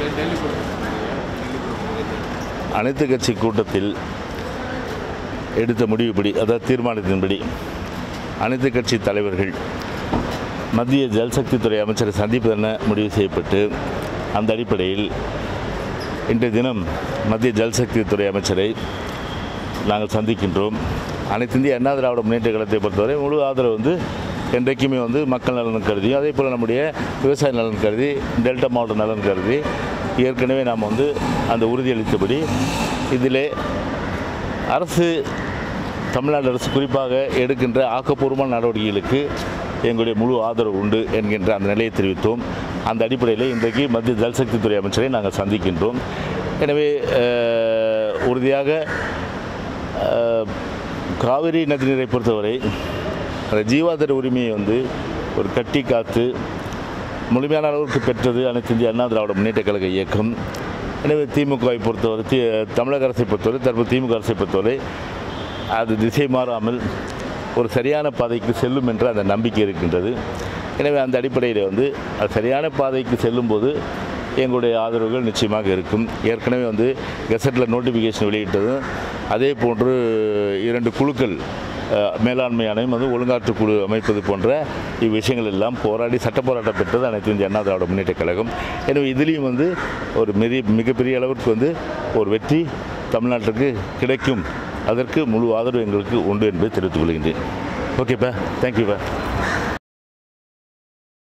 டெல்லி கொடுத்துருக்கீங்க டெல்லி கொடுக்குறது அனைத்து கட்சி கூட்டத்தில் எடுத்த முடிவுப்படி அதாவது தீர்மானத்தின்படி அனைத்து கட்சி தலைவர்கள் மத்திய ஜல்சக்தித்துறை அமைச்சரை சந்திப்பதென முடிவு செய்யப்பட்டு அந்த அடிப்படையில் இன்றைய தினம் மத்திய ஜல்சக்தித்துறை அமைச்சரை நாங்கள் சந்திக்கின்றோம் அனைத்து இந்திய அண்ணா திராவிட முன்னேற்ற கழகத்தை பொறுத்தவரை முழு ஆதரவு வந்து என்றைக்குமே வந்து மக்கள் நலன் கருதியும் அதே போல் நம்முடைய விவசாய நலன் கருதி டெல்டா மாவட்ட நலன் கருதி ஏற்கனவே நாம் வந்து அந்த உறுதியளித்தபடி இதிலே அரசு தமிழ்நாடு அரசு குறிப்பாக எடுக்கின்ற ஆக்கப்பூர்வமான நடவடிக்கைகளுக்கு எங்களுடைய முழு ஆதரவு உண்டு என்கின்ற அந்த நிலையை தெரிவித்தோம் அந்த அடிப்படையில் இன்றைக்கு மத்திய ஜல்சக்தித்துறை அமைச்சரை நாங்கள் சந்திக்கின்றோம் எனவே அஹ், உறுதியாக அஹ், காவிரி நதிநீரை பொறுத்தவரை அந்த ஜீவாதார உரிமையை வந்து ஒரு கட்டி காத்து முழுமையான அளவுக்கு பெற்றது அனைத்து இந்திய அண்ணா திராவிட முன்னேற்ற கழக இயக்கம் எனவே திமுகவை பொறுத்தவரை தி தமிழக அரசை பொறுத்தவரை தற்போது திமுக அரசை பொறுத்தவரை அது திசை மாறாமல் ஒரு சரியான பாதைக்கு செல்லும் என்ற அந்த நம்பிக்கை இருக்கின்றது எனவே அந்த அடிப்படையில் வந்து அது சரியான பாதைக்கு செல்லும்போது எங்களுடைய ஆதரவுகள் நிச்சயமாக இருக்கும் ஏற்கனவே வந்து கெசட்டில் நோட்டிஃபிகேஷன் வெளியிட்டதும் அதே போன்று இரண்டு குழுக்கள் அஹ், மேலாண்மை ஆணையம் வந்து ஒழுங்காற்று குழு அமைப்பது போன்ற இவ்விஷயங்கள் எல்லாம் போராடி சட்ட போராட்டம் பெற்றது அனைத்து இந்திய அண்ணா திராவிட முன்னேற்ற கழகம் எனவே இதுலேயும் வந்து ஒரு மிக மிகப்பெரிய அளவிற்கு வந்து ஒரு வெற்றி தமிழ்நாட்டுக்கு கிடைக்கும் அதற்கு முழு ஆதரவு எங்களுக்கு உண்டு என்பதை தெரிவித்துக் கொள்கின்றேன் ஓகேப்பா தேங்க்யூப்பா